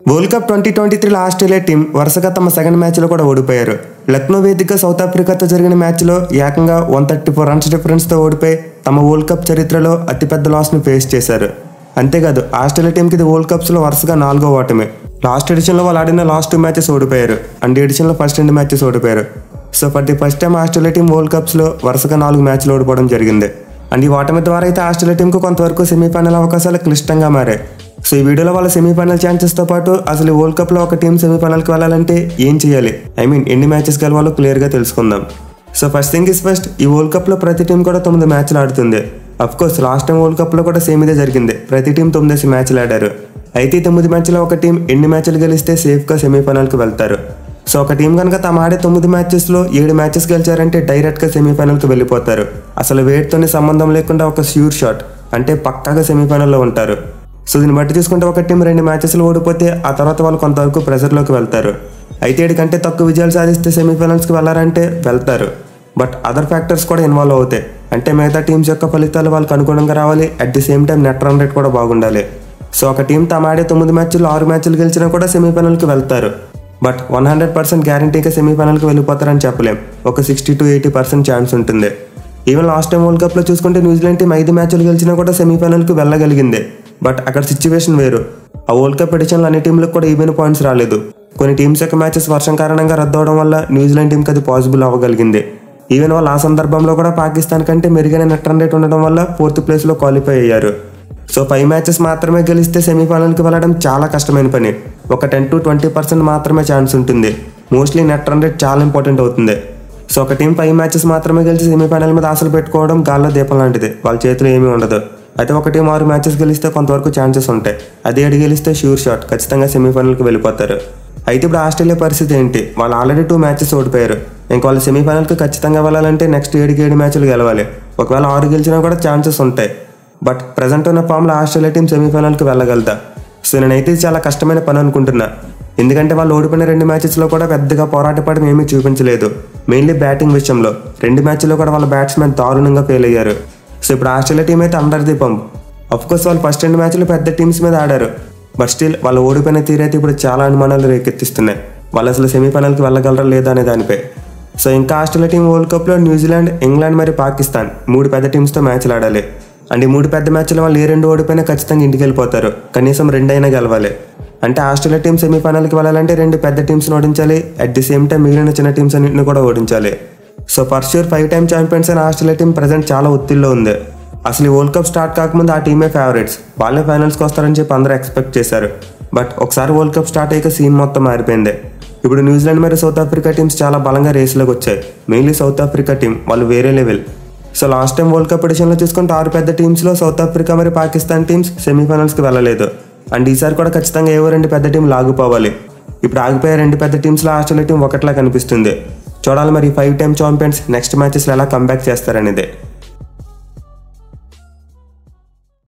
world Cup twenty twenty త్రీలో Australia team వరుసగా తమ సెకండ్ మ్యాచ్లో కూడా ఓడిపోయారు లక్నో వేదికగా సౌత్ ఆఫ్రికాతో జరిగిన మ్యాచ్లో ఏకంగా వన్ థర్టీ ఫోర్ రన్స్ డిఫరెన్స్తో ఓడిపోయి తమ వరల్డ్ కప్ చరిత్రలో అతిపెద్ద లాస్ను ఫేస్ చేశారు అంతేకాదు ఆస్ట్రేలియా టీంకి ఇది వరల్డ్ కప్స్లో వరుసగా నాలుగో ఓటమి లాస్ట్ ఎడిషన్లో వాళ్ళు ఆడిన లాస్ట్ టూ మ్యాచెస్ ఓడిపోయారు అండ్ ఎడిషన్లో ఫస్ట్ రెండు మ్యాచెస్ ఓడిపోయారు so for the first time Australia team World కప్స్లో వరుసగా నాలుగు మ్యాచ్లు ఓడిపోవడం జరిగింది అండ్ ఈ ఓటమి ద్వారా అయితే ఆస్ట్రేలియా టీంకు కొంతవరకు సెమీఫైనల్ అవకాశాలు క్లిష్టంగా మారాయి సో ఈ వీడియోలో వాళ్ళ సెమీఫైనల్ ఛాన్సెస్తో పాటు అసలు ఈ వరల్డ్ కప్లో ఒక టీం సెమీఫైనల్కి వెళ్ళాలంటే ఏం చేయాలి ఐ మీన్ ఎన్ని మ్యాచెస్ గెలవాలో క్లియర్గా తెలుసుకుందాం so first thing is first ఈ వరల్డ్ కప్లో ప్రతి టీం కూడా తొమ్మిది మ్యాచ్లు ఆడుతుంది of course last time World కప్లో కూడా సేమ్ ఇదే జరిగింది ప్రతి టీం తొమ్మిదేసి మ్యాచ్లు ఆడారు అయితే ఈ తొమ్మిది మ్యాచ్లో ఒక టీం ఎన్ని మ్యాచ్లు గెలిస్తే సేఫ్గా సెమీఫైనల్కి వెళ్తారు సో ఒక టీం కనుక తమ ఆడే తొమ్మిది మ్యాచెస్లో ఏడు మ్యాచెస్ గెలిచారంటే డైరెక్ట్గా సెమీఫైనల్కి వెళ్ళిపోతారు అసలు వేటితోనే సంబంధం లేకుండా ఒక ష్యూర్ షాట్ అంటే పక్కాగా సెమీఫైనల్లో ఉంటారు సో దీన్ని బట్టి చూసుకుంటే ఒక టీం రెండు మ్యాచెస్లో ఓడిపోతే ఆ తర్వాత వాళ్ళు కొంతవరకు ప్రెషర్లోకి వెళ్తారు అయితే ఏడు కంటే తక్కువ విజయాలు సాధిస్తే సెమీఫైనల్స్కి వెళ్ళారంటే వెళ్తారు బట్ అదర్ ఫ్యాక్టర్స్ కూడా ఇన్వాల్వ్ అవుతాయి అంటే మిగతా టీమ్స్ యొక్క ఫలితాలు వాళ్ళకి అనుగుణంగా రావాలి at the same time net run rate కూడా బాగుండాలి సో ఒక టీం తమ ఆడే తొమ్మిది మ్యాచ్లు ఆరు మ్యాచ్లు గెలిచినా కూడా సెమీఫైనల్కి వెళ్తారు బట్ వన్ హండ్రెడ్ పర్సెంట్ గ్యారంటీగా సెమీఫైనల్కి వెళ్ళిపోతారని చెప్పలేం ఒక sixty to eighty percent chance ఉంటుంది ఈవెన్ లాస్ట్ టైం వరల్డ్ కప్లో చూసుకుంటే న్యూజిలాండ్ టీం ఐదు మ్యాచ్లు గెలిచినా కూడా సెమీఫైనల్కి వెళ్ళగలిగింది బట్ అక్కడ సిచ్యువేషన్ వేరు ఆ వరల్డ్ కప్ ఎడిషన్లో అన్ని టీంలకు కూడా ఈవెన్ పాయింట్స్ రాలేదు కొన్ని టీమ్స్ యొక్క మ్యాచెస్ వర్షం కారణంగా రద్దు అవడం వల్ల న్యూజిలాండ్ టీంకి అది పాసిబుల్ అవ్వగలిగింది ఈవెన్ వాళ్ళు ఆ సందర్భంలో కూడా పాకిస్తాన్ కంటే మెరుగైన నెట్ రన్ రేట్ ఉండడం వల్ల ఫోర్త్ ప్లేస్లో క్వాలిఫై అయ్యారు సో ఫైవ్ మ్యాచెస్ మాత్రమే గెలిస్తే సెమీఫైనల్కి వెళ్ళడం చాలా కష్టమైన పని ఒక టెన్ టు ట్వంటీ పర్సెంట్ మాత్రమే ఛాన్స్ ఉంటుంది మోస్ట్లీ నెట్ రన్ రేట్ చాలా ఇంపార్టెంట్ అవుతుంది సో ఒక టీం ఫైవ్ మ్యాచెస్ మాత్రమే గెలిచి సెమీఫైనల్ మీద ఆశలు పెట్టుకోవడం గాల్లో దీపం లాంటిది వాళ్ళ చేతిలో ఏమీ ఉండదు అయితే ఒక టీం ఆరు మ్యాచెస్ గెలిస్తే కొంతవరకు ఛాన్సెస్ ఉంటాయి అదే ఏడు గెలిస్తే షూర్ షాట్ ఖచ్చితంగా సెమీఫైనల్కి వెళ్ళిపోతారు అయితే ఇప్పుడు ఆస్ట్రేలియా పరిస్థితి ఏంటి వాళ్ళు ఆల్రెడీ టూ మ్యాచెస్ ఓడిపోయారు ఇంక వాళ్ళు సెమీఫైనల్కి ఖచ్చితంగా వెళ్ళాలంటే నెక్స్ట్ ఏడుకి ఏడు మ్యాచ్లు గెలవాలి ఒకవేళ ఆరు గెలిచినా కూడా ఛాన్సెస్ ఉంటాయి బట్ ప్రజెంట్ ఉన్న ఫామ్లో ఆస్ట్రేలియా టీం సెమీఫైనల్కి వెళ్ళగలదా సో నేనైతే ఇది చాలా కష్టమైన పని అనుకుంటున్నా ఎందుకంటే వాళ్ళు ఓడిపోయిన రెండు మ్యాచెస్లో కూడా పెద్దగా పోరాటపడడం ఏమీ చూపించలేదు మెయిన్లీ బ్యాటింగ్ విషయంలో రెండు మ్యాచ్లో కూడా వాళ్ళ బ్యాట్స్మెన్ దారుణంగా ఫెయిల్ అయ్యారు సో ఇప్పుడు ఆస్ట్రేలియా టీం అయితే అండర్ ది పంప్ కోర్స్ వాళ్ళు ఫస్ట్ రెండు మ్యాచ్లు పెద్ద టీమ్స్ మీద ఆడారు బట్ స్టిల్ వాళ్ళు ఓడిపోయిన తీరైతే ఇప్పుడు చాలా అనుమానాలు రేకెత్తిస్తున్నాయి వాళ్ళు అసలు సెమీఫైనల్కి వెళ్ళగలరా లేదా అనే దానిపై సో ఇంకా ఆస్ట్రేలియా టీం వరల్డ్ కప్లో న్యూజిలాండ్ ఇంగ్లాండ్ మరియు పాకిస్తాన్ మూడు పెద్ద టీమ్స్తో మ్యాచ్లు ఆడాలి అండ్ ఈ మూడు పెద్ద మ్యాచ్లు వాళ్ళు ఏ రెండు ఓడిపోయినా ఖచ్చితంగా ఇంటికి వెళ్ళిపోతారు కనీసం రెండైనా గెలవాలి అంటే ఆస్ట్రేలియా టీం సెమీఫైనల్కి వెళ్ళాలంటే రెండు పెద్ద టీమ్స్ని ఓడించాలి అట్ ది సేమ్ టైం మిగిలిన చిన్న టీమ్స్ అన్నింటిని కూడా ఓడించాలి so for sure five time champions అయిన ఆస్ట్రేలియా టీం ప్రజెంట్ చాలా ఒత్తిడిలో ఉంది అసలు ఈ వరల్డ్ కప్ స్టార్ట్ కాకముందు ఆ టీమే ఫేవరెట్స్ వాళ్ళే ఫైనల్స్కి వస్తారని చెప్పి అందరూ ఎక్స్పెక్ట్ చేశారు బట్ ఒకసారి వరల్డ్ కప్ స్టార్ట్ అయ్యాక సీన్ మొత్తం మారిపోయింది ఇప్పుడు న్యూజిలాండ్ మరియు సౌత్ ఆఫ్రికా టీమ్స్ చాలా బలంగా రేసులోకి వచ్చాయి మెయిన్లీ సౌత్ ఆఫ్రికా టీం వాళ్ళు వేరే level so last time World Cup ఎడిషన్లో చూసుకుంటే ఆరు పెద్ద టీమ్స్లో సౌత్ ఆఫ్రికా మరియు పాకిస్తాన్ టీమ్స్ సెమీఫైనల్స్కి వెళ్ళలేదు అండ్ ఈసారి కూడా ఖచ్చితంగా ఏవో రెండు పెద్ద టీం లాగిపోవాలి ఇప్పుడు ఆగిపోయే రెండు పెద్ద టీమ్స్లో ఆస్ట్రేలియా టీం ఒకట్లా కనిపిస్తుంది చూడాలి మరి ఫైవ్ టైమ్ ఛాంపియన్స్ నెక్స్ట్ మ్యాచెస్లో ఎలా కంబ్యాక్ చేస్తారనేదే